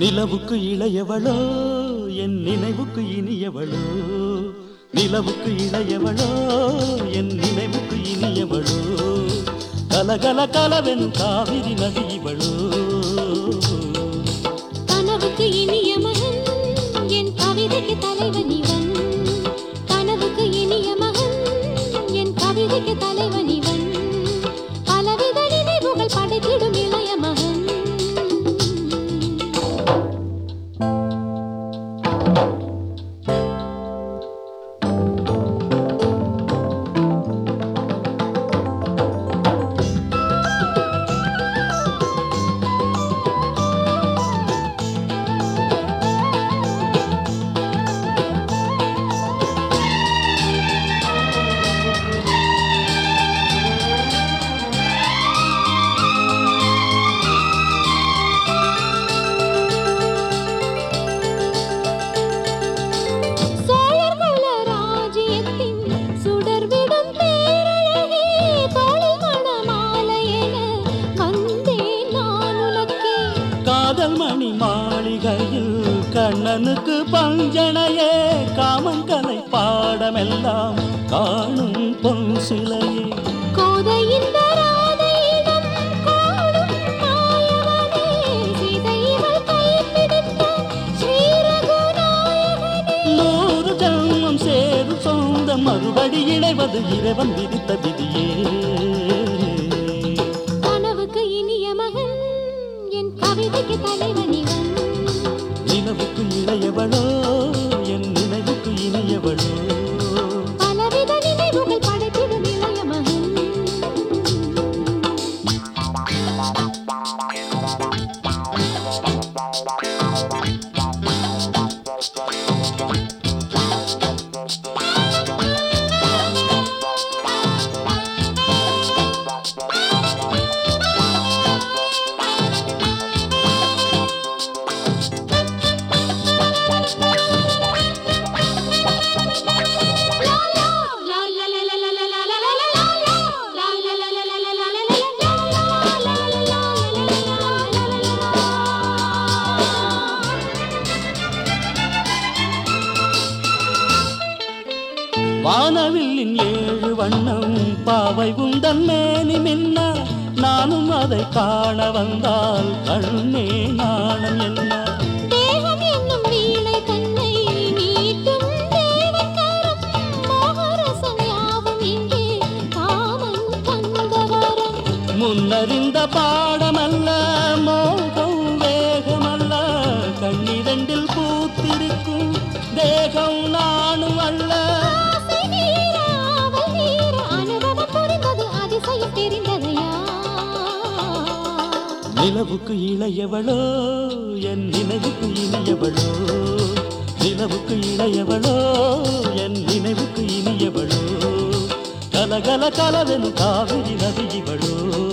நிலவுக்கு இளையவளோ என் நினைவுக்கு இனியவளோ நிலவுக்கு இளையவளோ என் நினைவுக்கு இனியவளோ கலகல கலவெனும் காவிரி நதி இவளோ கனவுக்கு இனிய மகன் என் கவிதைக்கு தலைவன் இவன் கனவுக்கு இனிய மகன் என் கவிதைக்கு தலைவன் இவன் பலவித நினைவுகள் படைத்திடும் இளைய மகன் சோழர் குல ராஜ்யத்தின் சுடர்விடும் பேரழகே தோளில் மணமாலை என வந்தேன் நான் உனக்கே காதல் மணி மாளிகையில் கண்ணனுக்கு பஞ்சனையே காமன் கலை பாடமெல்லாம் காணும் பொன் சிலையே கோதையின் ராதையிடம் காணும் மாயவனே சீதை இவள் கைப்பிடித்த ஸ்ரீரகுநாயகனே நூறு ஜன்மம் சேரும் சொந்தம் மறுபடி இணைவது இறைவன் விதித்த விதியே கனவுக்கு இனிய மகன் என் கவிதைக்கு தலைவன் இவன் நிலவுக்கு இளையவளோ என் நினைவுக்கு இனியவளோ பலவித நினைவுகள் படைத்திடும் இளைய மகன் வானவில்லின் ஏழு வண்ணம் பாவை உந்தன் மேனி மின்ன நானும் அதை காண வந்தால் கண்ணே நாணம் என்ன தேகம் என்னும் வீணை தன்னை மீட்டும் தேவக்கரம் மோகரசம் யாவும் இங்கே காமன் தந்தவரம் முன்னறிந்த பாடமல்ல மோகம் வேகமல்ல கண்ணிரண்டில் பூத்திருக்கும் தேகம் நானும் அல்ல ஆசை மீற ஆவல் மீற அனுபவம் புரிந்தது அதிசயம் தெரிந்ததையா நிலவுக்கு இளையவளோ என் நினைவுக்கு இனியவளோ நிலவுக்கு இளையவளோ என் நினைவுக்கு இனியவளோ கலகல கலவெனு காவிரி நதி இவளோ